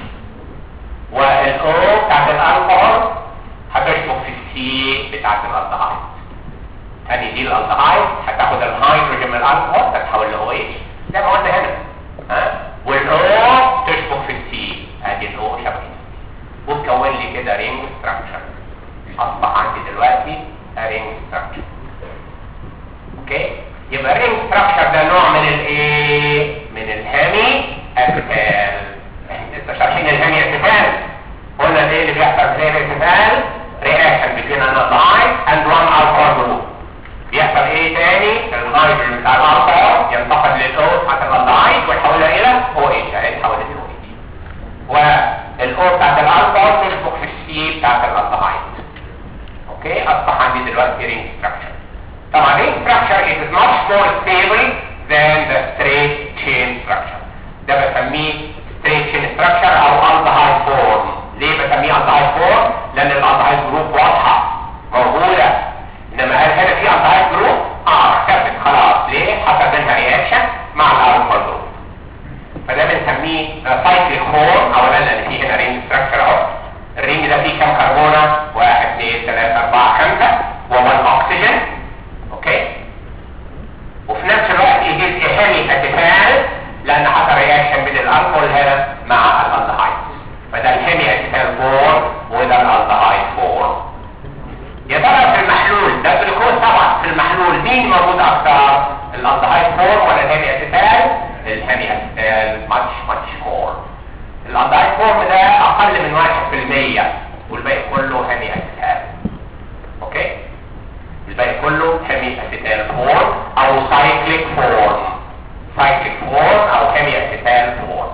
والاو بتاعت الالكول هتشبك في السي بتاعت الالدهايد ادي دي الالدهايد هتاخد الهيدروجين من الالكول تتحول لاو اتش زي ما قلنا هنا ها والاو تشبك في السي ادي الاو شبكه وتكون لي كده رينج ستراكشر اصبح عندي دلوقتي رينج ستراكشر اوكي يبقى الرينج ستراكشر ده نوع من الايه من الهامي ارتفال لسه شارحين الهامي ارتفال قلنا ايه اللي بيحصل في الهامي ارتفال رياكشن بين انادايد اند وان الكحول جروب بيحصل ايه تاني الهيدروجين بتاع الالكحول ينتقل للاو بتاعت الانادايد ويحولها الى او اتش اهي اتحولت لاو اتش والاو بتاعت الالكحول تشبك في السي بتاعت الانادايد اوكي اصبح عندي دلوقتي رينج ستراكشر طبعا رينج ستراكشر is much more stable than the straight chain structure ده بسميه straight chain structure او aldehyde form ليه بسميه aldehyde form لان الالدهايد جروب واضحه موجوده انما هل هنا في aldehyde جروب اه اختفت خلاص ليه حصل بينها رياكشن مع الالكحول جروب فده بنسميه سايكليك فورم اولا لان في هنا رينج ستراكشر اهو الرينج ده فيه كام كربونه 1 2 3 4 5 ومن اكسجين اوكي وفي نفس الوقت يجيب اهامي اتفال لان حصل رياكشن بين الالكول هنا مع الالدهايد فده الهيمي اتفال فورم وده الالدهايد فورم يا ترى في المحلول ده الجلوكوز طبعا في المحلول مين موجود اكتر الالدهايد فورم ولا الهيمي اتفال الهيمي اتفال ماتش ماتش مور الالدهايد فورم ده اقل من 1% والباقي كله هيمي اتفال اوكي الباقي كله هيمي اتفال فورم او سايكليك فورم سايكليك فورم او هيمي اتفال فورم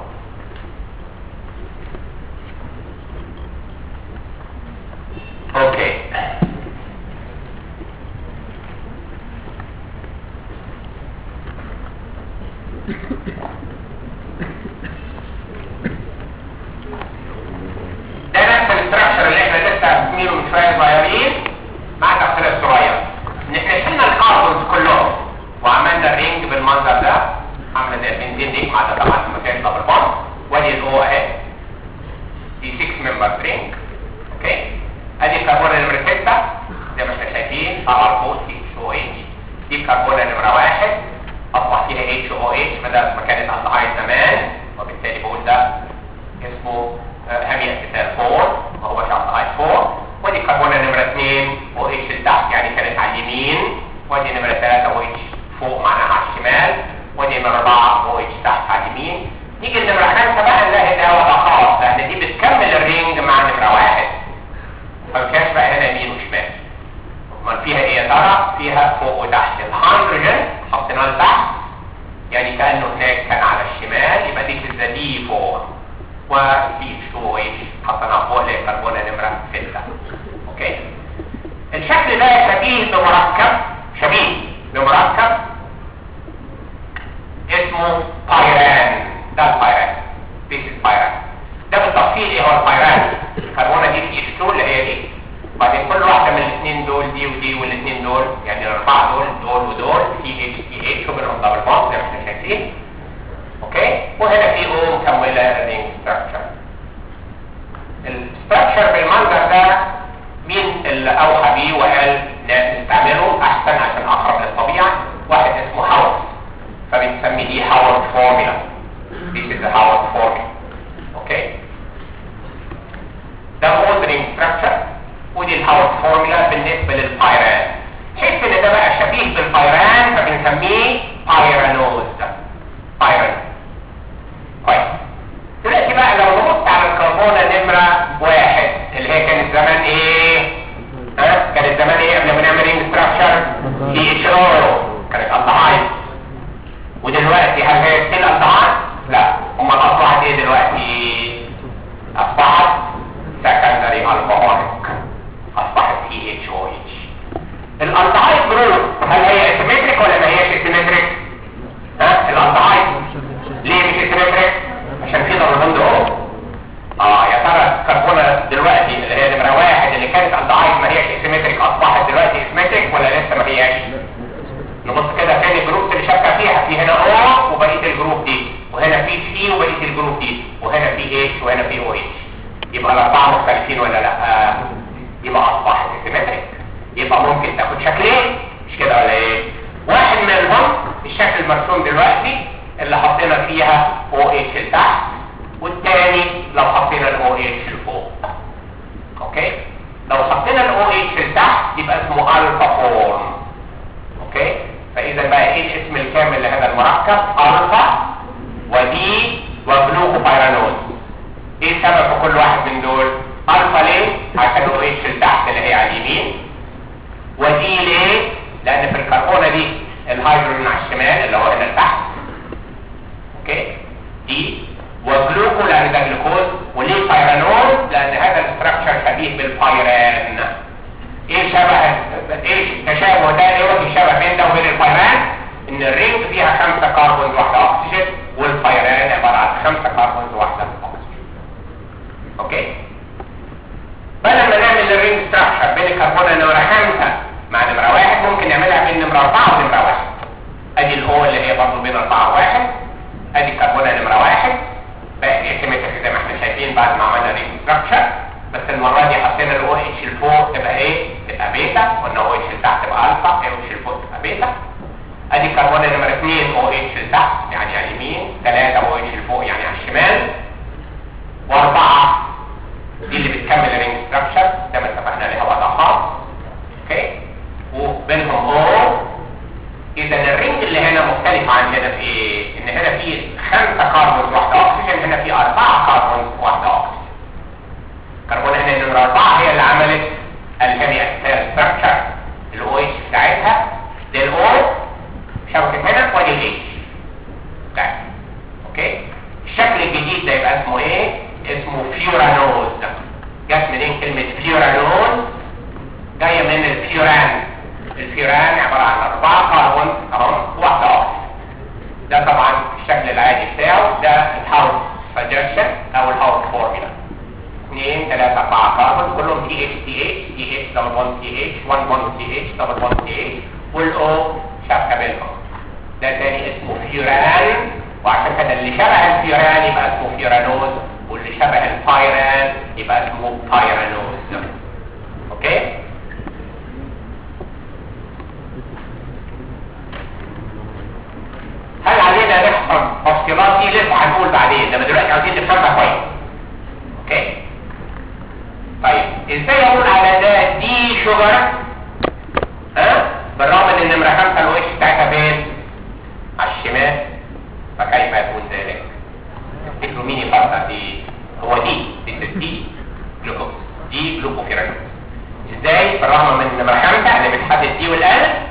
اوكي ده نفس الاستراكشر اللي احنا لسه عارفينه من شويه صغيرين مع تفصيل صغير ان احنا شلنا الكاربونز كلهم وعملنا الرينج بالمنظر ده عامله زي البنزين دي مع ده طبعا في مكان دبل بوند وادي الاو اهي دي 6 ممبر رينج اوكي ادي الكربونه نمره 6 زي ما احنا شايفين طبعا فوق سي اتش او اتش دي الكربونه نمره 1 اصبح فيها اتش او اتش بدل ما كانت الدهايد زمان وبالتالي بقول ده اسمه هامي اتسال 4 وهو شعب 4 ودي كربونه نمره 2 او اتش لتحت يعني كانت على اليمين ودي نمره 3 او اتش فوق معناها فيها فوق وتحت الهيدروجين حطيناه لتحت يعني كانه هناك كان على الشمال يبقى دي ذا دي 4 ودي 2 اتش حطيناه فوق للكربونه نمره 6 اوكي الشكل ده شبيه بمركب شبيه بمركب اسمه بايران ده البايران This is بايران ده بالتفصيل ايه هو البايران الكربونه دي في 2 اللي هي دي بعدين كل واحده من الاثنين دول دي ودي والاثنين دول يعني الاربعه دول دول ودول سي اتش سي اتش وبينهم دبل بوند زي ما احنا شايفين اوكي وهنا في او مكمله رينج ستراكشر الستراكشر بالمنظر ده مين اللي اوحى بيه وقال نستعمله احسن عشان اقرب للطبيعه واحد اسمه هاورد فبنسمي دي هاورد فورمولا This is the Howard formula اوكي ده اوردرينج ستراكشر ودي الهاورد فورمولا بالنسبه للبايران تحس ان ده بقى شبيه بالبايران فبنسميه بايرانوز بايران كويس دلوقتي بقى لو نبص على الكربونه نمره واحد اللي هي كانت زمان ايه؟ ها؟ كانت زمان ايه قبل ما نعمل رينج ستراكشر؟ سي اتش او كانت الدهايد ودلوقتي هل هي ستيل الدهايد؟ لا امال اصبحت ايه دلوقتي؟ اصبحت سكندري الكحوليك اصبحت سي اتش او اتش الالدهايد جروب هل هي اسيمتريك ولا ما هيش اسيمتريك؟ ها؟ الالدهايد ليه مش اسيمتريك؟ عشان في ضربان دول اه يا ترى الكربونه دلوقتي اللي هي نمره واحد اللي كانت الدهايد ما هيش اسيمتريك اصبحت دلوقتي اسيمتريك ولا لسه ما هياش؟ نبص كده تاني الجروب اللي شابكه فيها في هنا او وبقيه الجروب دي وهنا في سي وبقيه الجروب دي وهنا في اتش وهنا في او اتش يبقى الاربعه مختلفين ولا لا آه. يبقى اصبحت اسيمتريك يبقى ممكن تاخد شكلين مش كده ولا ايه واحد منهم الشكل المرسوم دلوقتي اللي حطينا فيها او اتش لتحت والتاني لو حطينا الاو اتش لفوق اوكي لو حطينا الاو اتش لتحت يبقى اسمه الفا فورم اوكي فاذا بقى ايه الاسم الكامل لهذا المركب الفا ودي وجلوكوبيرانوز ايه السبب في كل واحد من دول الفا ليه عشان او اتش لتحت اللي هي على اليمين ودي ليه لان في الكربونه دي الهيدروجين على الشمال اللي هو هنا لتحت اوكي دي وجلوكو لان ده جلوكوز وليه بايرانول لان هذا الاستراكشر شبيه بالبايران ايه شبه ايه التشابه ده ايه وجه الشبه بين ده وبين البايران ان الرينج فيها خمسة كربون واحدة اكسجين والبايران عبارة عن خمسة كربون واحدة اكسجين اوكي بدل ما نعمل الرينج ستراكشر بين الكربون نمرة خمسة مع نمرة واحد ممكن نعملها بين نمرة أربعة ونمرة واحد ادي الاو اللي هي برضه بين أربعة وواحد ادي الكربون نمرة واحد بقى اسيمتريك زي ما احنا شايفين بعد ما عملنا رينج ستراكشر بس المرة دي حطينا الاو اتش لفوق تبقى ايه؟ تبقى بيتا قلنا او اتش لتحت تبقى الفا او اتش لفوق تبقى بيتا ادي الكربون نمرة 2 او اتش لتحت يعني على اليمين 3 او اتش لفوق يعني على الشمال واربعة دي اللي بتكمل الرينج ستراكشر زي ما اتفقنا عليها وضع خاص اوكي وبينهم او اذا الرينج اللي هنا مختلف عن هنا في ايه؟ ان هنا في خمسة كربون واحدة اكسجين هنا في اربعة كربون واحدة اكسجين كربون هنا نمرة اربعة هي اللي عملت الهيمي اسيتال ستراكشر الاو اتش بتاعتها دي الاو شبكة هنا ودي الاتش بتاعتها اوكي الشكل الجديد ده يبقى اسمه ايه؟ اسمه فيورانوز جت منين كلمة فيورانوز جاية من الفيوران الفيوران عبارة عن أربعة كربون اهو واحدة أكسجين ده طبعا الشكل العادي بتاعه ده الهاوس سجشن أو الهاوس فورمولا 2 3 4 كربون كلهم تي اتش تي اتش تي اتش دبل 1 تي اتش 1 1 تي اتش دبل 1 تي اتش والاو شبكة بينهم ده تاني اسمه فيوران وعشان كده اللي شبه الفيوران يبقى اسمه فيورانوز واللي شبه البايران يبقى اسمه بايرانوز اوكي هل علينا نحفظ تفصيلات دي لسه هنقول بعدين لما دلوقتي عايزين نفهمها كويس اوكي طيب ازاي اقول على ده دي شجر ها بالرغم ان النمره خمسه الو اتش بتاعتها فين على الشمال فكيف يكون ذلك تفتكروا مين يفكر دي هو دي دي دي جلوكوز دي جلوكوفيرانوز ازاي بالرغم من النمره خمسه اللي بتحدد دي والالف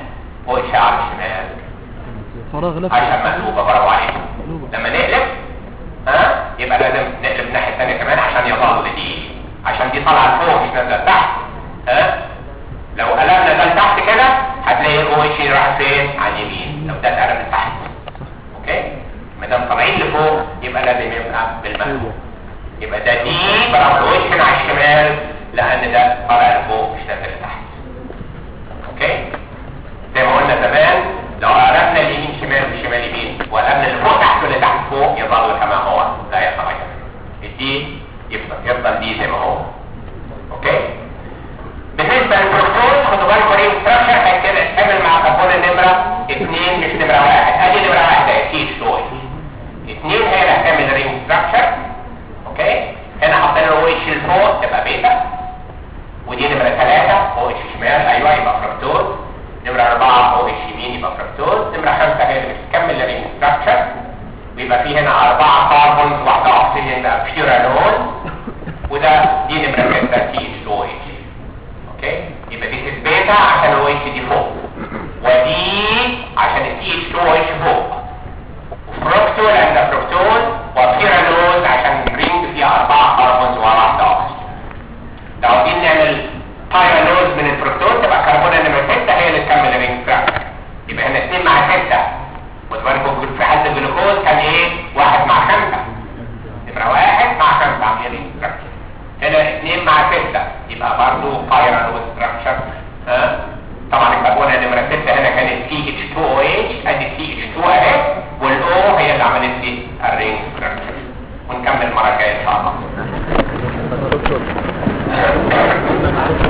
فراغ لف عشان مقلوبه برافو عليك مقلوبة. لما نقلب ها يبقى لازم نقلب الناحيه الثانيه كمان عشان يظل دي عشان دي طالعه لفوق مش نازله لتحت ها لو قلبنا ده لتحت كده هتلاقي الاو اتش راح فين على اليمين لو ده اتقلب لتحت اوكي ما دام طالعين لفوق يبقى لازم يبقى بالمقلوب يبقى ده دي برافو الاو اتش هنا على الشمال لان ده طالع لفوق مش نازل لتحت اوكي زي ما قلنا زمان لو قلبنا اليمين شمال والشمال يمين وقلبنا اللي فوق تحت واللي تحت فوق يظل كما هو لا يتغير الدي يفضل يفضل دي زي ما هو اوكي بالنسبه للبروتون خدوا بالكم ريم ستراكشر كان كده اتعمل مع كربون النمره اثنين مش نمره واحد ادي نمره واحد اكيد شوي اثنين هي اللي هتعمل ريم ستراكشر اوكي هنا حطينا له وش لفوق تبقى بيتا ودي نمرة ثلاثة او اتش شمال ايوه يبقى فركتوز نمرة أربعة او اتش يمين يبقى فركتوز نمرة خمسة هي اللي بتكمل الرينج ستراكشر ويبقى في هنا أربعة كاربونز واحدة أكسجين بقى بيورانول وده دي نمرة ستة تي اتش او اتش اوكي يبقى دي بيتا عشان